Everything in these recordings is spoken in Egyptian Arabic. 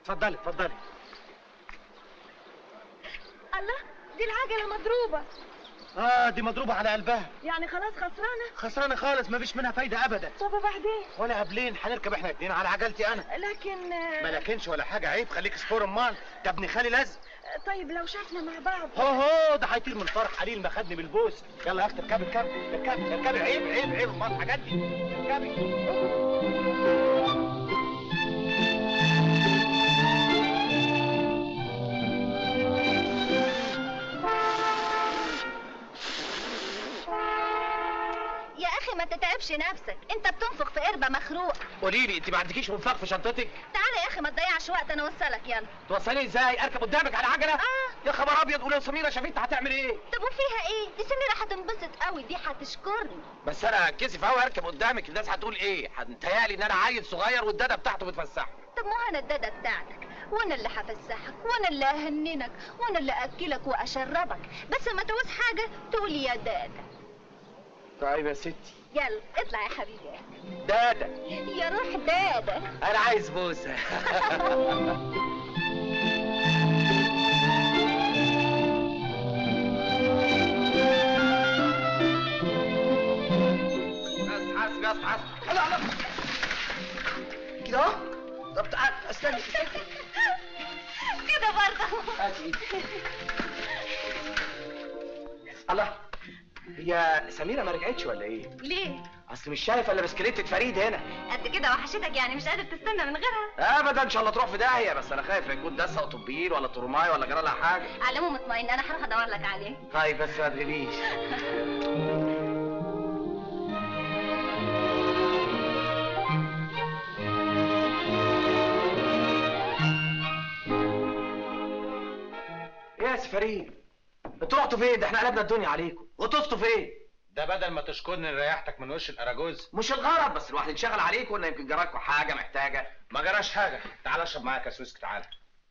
اتفضلي اتفضلي الله دي العجلة مضروبة اه دي مضروبه على قلبها يعني خلاص خسرانة خسرانه خالص مفيش منها فايده ابدا طب وبعدين ولا قبلين هنركب احنا اتنين على عجلتي انا لكن ما لكنش ولا حاجه عيب خليك سبور امال ده ابن خالي لازم طيب لو شافنا مع بعض هو هو ده هيطير من الفرح قليل ما خدني بالبوس يلا يا اختي اركبي اركبي اركبي اركبي عيب عيب عيب امال الحاجات دي اركبي يا اخي ما تتعبش نفسك انت بتنفخ في قربة مخروق قولي لي انت ما عندكيش منفاخ في شنطتك تعالى يا اخي ما تضيعش وقت انا اوصلك يلا توصلي ازاي اركب قدامك على عجله اه يا خبر ابيض ولو سميره شافت هتعمل ايه طب وفيها ايه دي سميرة هتنبسط قوي دي هتشكرني بس انا كسف قوي اركب قدامك الناس هتقول ايه هتهيألي ان انا عيل صغير والداده بتاعته بتفسحه طب ما انا الداده بتاعتك وانا اللي هفسحك وانا اللي اهننك وانا اللي اكلك واشربك بس لما تعوز حاجه تقول يا دادا طيب يا ستي يلا اطلع يا حبيبي داده يا روح دادا انا عايز بوسه بس حاسب يا اسطى حاسب لا لا كده اهو طب تعال استني كده برضه هاتي ايدي الله هي سميرة ما رجعتش ولا ايه؟ ليه اصل مش شايف الا بسكليتة فريد هنا قد كده وحشتك يعني مش قادر تستنى من غيرها ابدا ان شاء الله تروح في داهية بس انا خايف يكون دسة اوتومبيل ولا ترماي ولا جرى لها حاجة على العموم اطمئن انا هروح ادور لك عليه طيب بس ما تغيبيش يا سي فريد انتوا رحتوا فين؟ ده احنا قلبنا الدنيا عليكم وطستوا فين؟ ده بدل ما تشكرني إن ريحتك من وش الاراجوز مش الغرض بس الواحد انشغل عليكم ولا يمكن جراكم حاجة محتاجة ما جراش حاجه تعال اشرب معايا كاس ويسكي تعال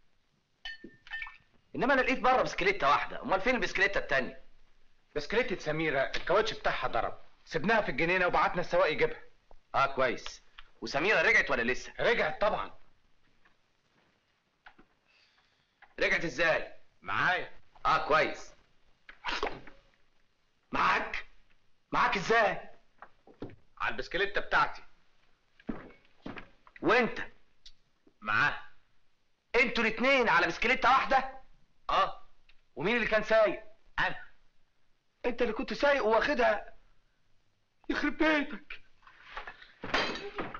انما انا لقيت بره بسكليته واحدة امال فين البسكليته التانية؟ بسكليتة سميرة الكاوتش بتاعها ضرب سبناها في الجنينة وبعتنا السواق يجيبها اه كويس وسميرة رجعت ولا لسه؟ رجعت طبعا رجعت ازاي؟ معايا اه كويس معاك معاك ازاي على البسكليتة بتاعتي وانت معاه انتوا الاتنين على بسكليته واحده اه ومين اللي كان سايق انا انت اللي كنت سايق واخدها يخرب بيتك